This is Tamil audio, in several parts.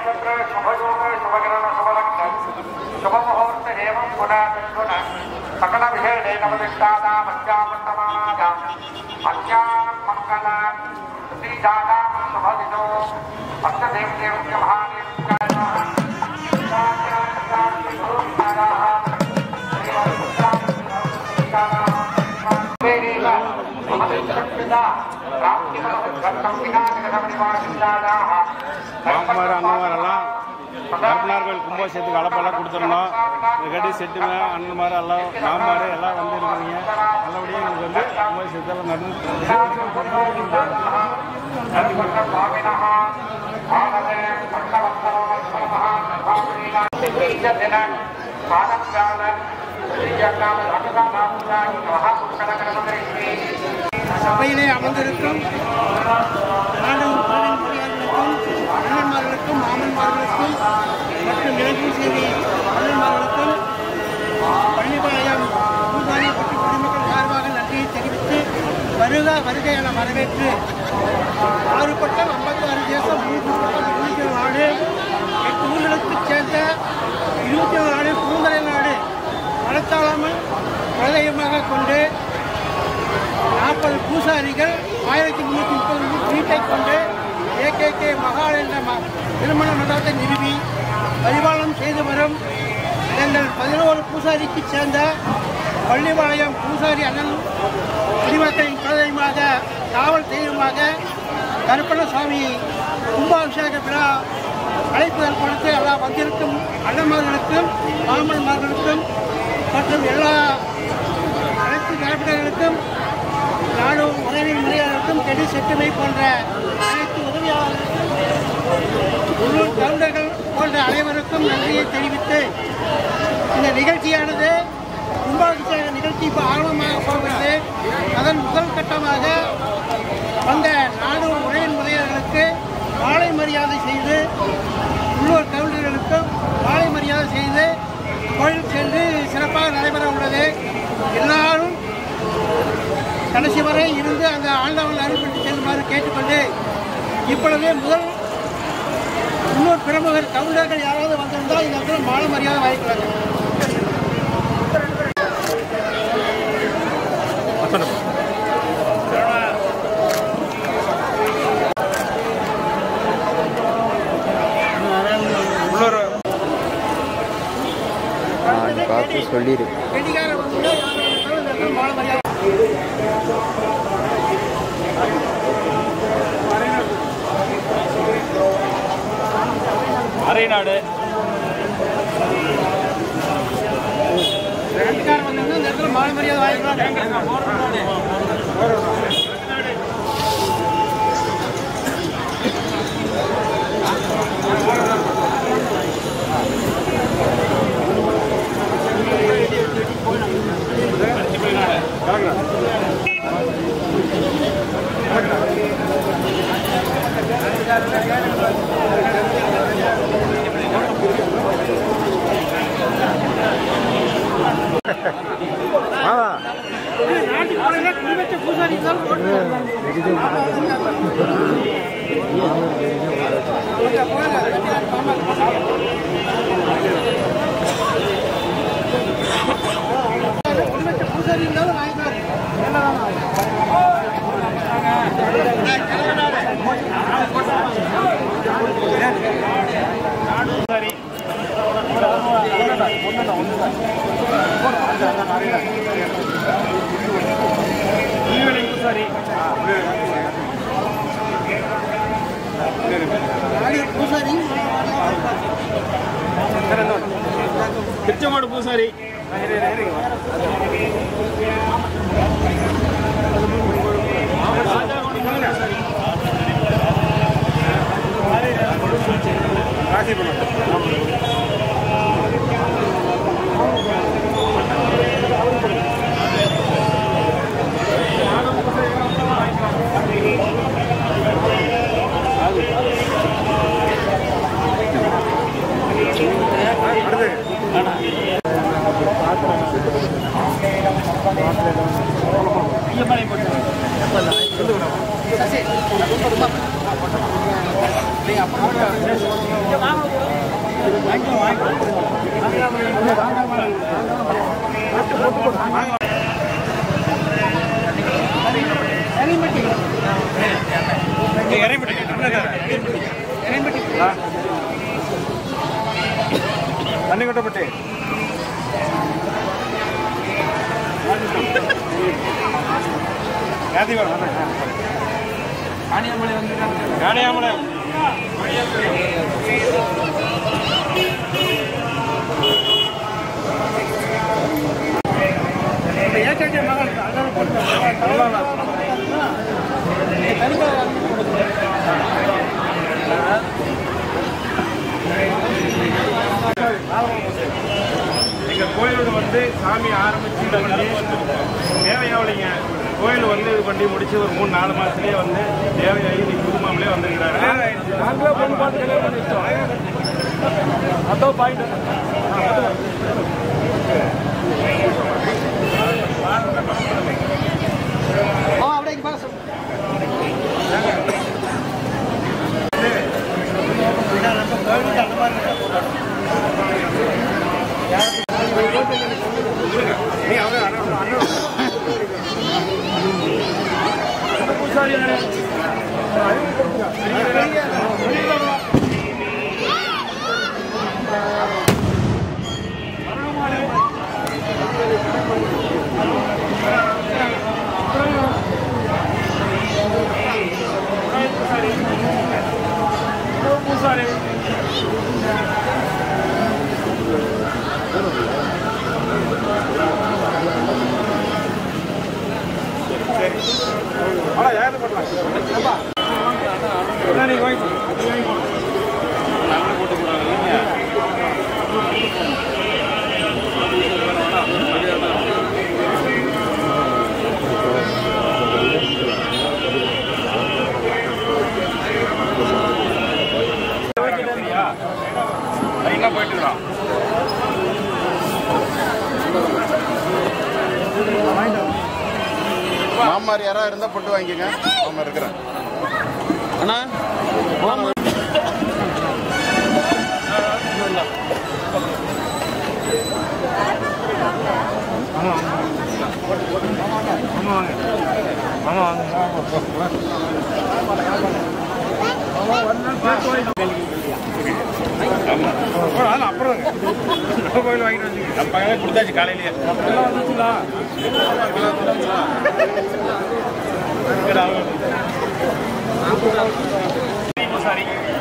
शुभनक्षत्र शुभयोग शुभकरण शुभलग्न शुभमुहूर्त एवं पुनः सकल विषये नवदिष्टानामस्यामन्तमानायाम् अस्यां मङ्गलां श्रीजातां शुभदिनो अष्टदेवदेवस्य மாமனார் அண்ணன்மாரெல்லாம் கருப்பனார் கோயில் கும்பாபிஷேகத்துக்கு அலப்பெல்லாம் கொடுத்துருந்தோம் இதுக்கடி செட்டுங்க அண்ணன்மார் எல்லாம் மாமார் எல்லாம் வந்து இருக்கிறீங்க நல்லபடியாக எங்களுக்கு வந்து கும்பாபிஷேகத்தெல்லாம் சபையிலே அமர்ந்திருக்கும் நாடு முறையாளர்களுக்கும் அண்ணன்மார்களுக்கும் மாமன்மார்களுக்கும் மற்றும் இலங்கை செய்தி அண்ணன்மார்களுக்கும் பள்ளிப்பாளையம் பூசாரி மற்றும் குடிமக்கள் சார்பாக நன்றியை தெரிவித்து வருக வருகை என வரவேற்று ஆறு பட்டம் ஐம்பத்தாறு தேசம் மூன்று பட்டம் இருபத்தி ஏழு நாடு எட்டு ஊர்களுக்குச் சேர்ந்த இருபத்தி ஏழு நாடு பூந்தரை நாடு மனத்தாளாமல் பிரதயமாக கொண்டு நாற்பது பூசாரிகள் ஆயிரத்தி முன்னூற்றி முப்பது வீட்டை கொண்டு ஏகேகே மகால் என்ற ம- திருமண மண்டபத்தை நிறுவி பரிபாலனம் செய்து வரும் எங்கள் பதினோரு பூசாரிக்கு சேர்ந்த பள்ளிபாளையம் பூசாரி அண்ணன் குடிமக்களின் குலதெய்வமாக காவல் தெய்வமாக கருப்பணசாமி கும்பாபிஷேக விழா அழைப்புதல் கொடுத்து எல்லா வந்திருக்கும் அண்ணன்மார்களுக்கும் மாமன்மார்களுக்கும் மற்றும் எல்லா அனைத்து தரப்பினர்களுக்கும் நாடும் உதவி முறையாளருக்கும் கெடி செட்டுமை போன்ற அனைத்து உதவியாளர்களுக்கும் உள்ளூர் கவுண்டர்கள் போன்ற அனைவருக்கும் நன்றியை தெரிவித்து இந்த நிகழ்ச்சியானது கும்பாபிஷேக நிகழ்ச்சி இப்போ ஆரம்பமாக போகிறது அதன் முதல் கட்டமாக வந்த நாடு உறவின் முறையாளர்களுக்கு மாலை மரியாதை செய்து உள்ளூர் கவுண்டர்களுக்கும் மாலை மரியாதை செய்து கோயில் சென்று சிறப்பாக நடைபெற உள்ளது எல்லாரும் கடைசி வரை இருந்து அந்த ஆண்டவன் அருள்பட்டு செல்லுமாறு கேட்டுக்கொண்டு இப்பொழுது முதல் இன்னொரு பிரமுகர் கவுண்டர்கள் யாராவது வந்திருந்தால் இந்த இடத்துல மாலை மரியாதை வாங்கிக்கலாங்க பார்த்து சொல்லிடு கெட்டிக்காரர் வந்து யாராவது வந்தாலும் இந்த இடத்துல மாலை மரியாதை அரைநாடு கெட்டிக்காரர் வந்திருந்தா இந்த இடத்துல மாலை மரியாதை வாங்கிக்கலாம் ஆமா நாட்டுக்கு போனீங்கன்னா குடிமச்ச பூசாரி தான் போட்டு குடிமச்ச பூசாரி இருந்தாலும் வாங்கிக்கலாம் நாடு பூசாரி திருச்செங்கோடு பூசாரி சசி தண்ணி கொட்டப்பட்டு காணியாமலம் ஏற்கனவே மகள் அதனால போட்டு எங்கள் கோயிலோட வந்து சாமி ஆரம்பிச்சு இது பண்ணி தேவையாவலைங்க கோயில் வந்து இது பண்ணி முடிச்சு ஒரு மூணு நாலு மாசத்துலயே வந்து தேவையாகி நீ புதுமாமலே வந்திருக்கிறாரு நாங்களே பொண்ணு பார்த்து கல்யாணம் பண்ணிட்டோம் அதான் பாயிண்ட் அப்படியே பாக்க சொல்லு ஆனா யாரு பண்ணலாம் நீங்க வாங்கி நல்லா போட்டு போறாங்க லைனா போயிட்டு இருக்கான் மாமாரி யாராவது இருந்தால் போட்டு வாங்கிக்கங்க மாமா இருக்கிறேன் அண்ணா அப்புறம் கோயில் வாங்கிட்டு வந்து நம்ம பையனே கொடுத்தாச்சு காலையிலேயே எல்லாம் வந்துச்சுங்களா சாரி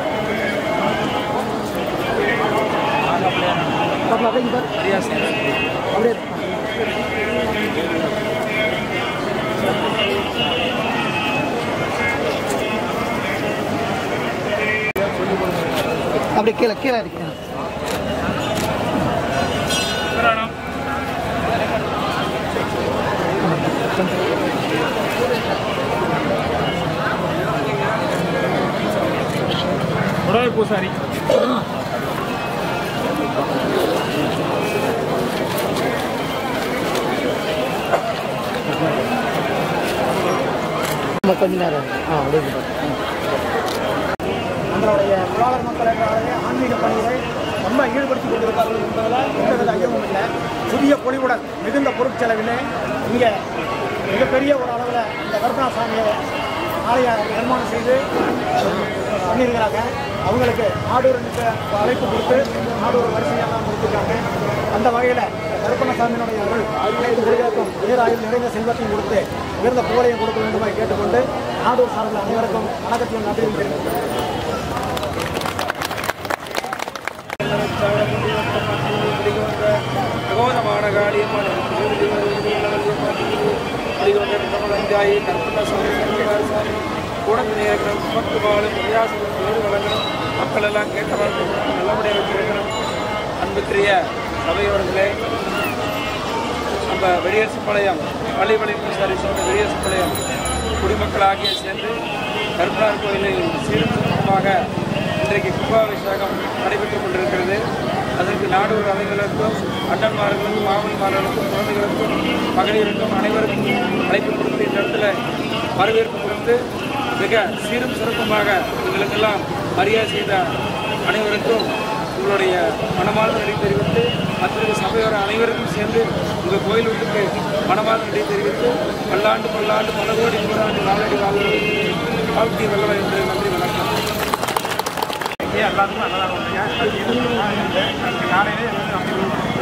அப்படியே கீழே கீழே இருக்கு உடல் பூசாரி நம்ம கொஞ்ச நேரம் ஆ அப்படியே இருக்கு. நம்மளுடைய புலாளர் மக்கள் என்றாலே ஆன்மீக பணிகளை ரொம்ப ஈடுபடுத்திக் கொண்டிருப்பார்கள் என்பதில் எந்தவித ஐயமும் இல்லை புதிய பொலிவுடன் மிகுந்த பொருட்செலவிலே இங்கே மிகப்பெரிய ஒரு அளவில் இந்த கருணா சாமியை ஆலய நிர்மாணம் செய்து பண்ணியிருக்கிறாங்க அவங்களுக்கு நாடூர் அழைப்பு கொடுத்து நாடூர் வரிசையெல்லாம் கொடுத்துருக்காங்க அந்த வகையில் கருப்பணசாமியினுடைய அருள் ஆயுள் நிறைவேற்றும் உயராயுள் நிறைந்த செல்வத்தையும் கொடுத்து உயர்ந்த புகழையும் கொடுக்க வேண்டுமாய் கேட்டுக்கொண்டு நாடூர் சார்பில் அனைவருக்கும் வணக்கத்தையும் நன்றியும் தெரிவித்துக் பிரகோதமான காளியம்மன் தமிழஞ்சாயி கற்பன சுவாமி சுவாமி கூடத்து நேரங்களும் பத்து பாலும் வித்தியாசங்களும் வேறு வழங்கணும் மக்கள் எல்லாம் கேட்ட வாழ்க்கை நல்லபடியாக வச்சிருக்கணும் அன்புக்குரிய சபையோர்களே நம்ம வெடியரசுப்பாளையம் பள்ளிப்பள்ளி பூசாரி சொன்ன வெடியரசுப்பாளையம் குடிமக்களாகிய சேர்ந்து கருப்பனார் கோயிலில் சீரும் சிறப்புமாக இன்றைக்கு கும்பாபிஷேகம் நடைபெற்றுக் கொண்டிருக்கிறது அதற்கு நாடூர் அவைகளுக்கும் அண்ணன்மார்களுக்கும் மாமன்மார்களுக்கும் குழந்தைகளுக்கும் மகளிருக்கும் அனைவருக்கும் அழைப்பு கொடுத்து இந்த இடத்துல வரவேற்பு கொடுத்து மிக சீரும் சிறப்புமாக எங்களுக்கெல்லாம் மரியாதை செய்த அனைவருக்கும் உங்களுடைய மனமார்ந்த நன்றி தெரிவித்து மற்ற சபையோர் அனைவருக்கும் சேர்ந்து உங்கள் கோயில் வீட்டுக்கு மனமார்ந்த நன்றி தெரிவித்து பல்லாண்டு பல்லாண்டு பல கோடி நூறாண்டு நாளடி வாழ்வு வாழ்க்கை வல்லவர் என்று நன்றி வணக்கம் எல்லாத்துக்கும் நல்லதாக பண்ணுங்க காலையிலே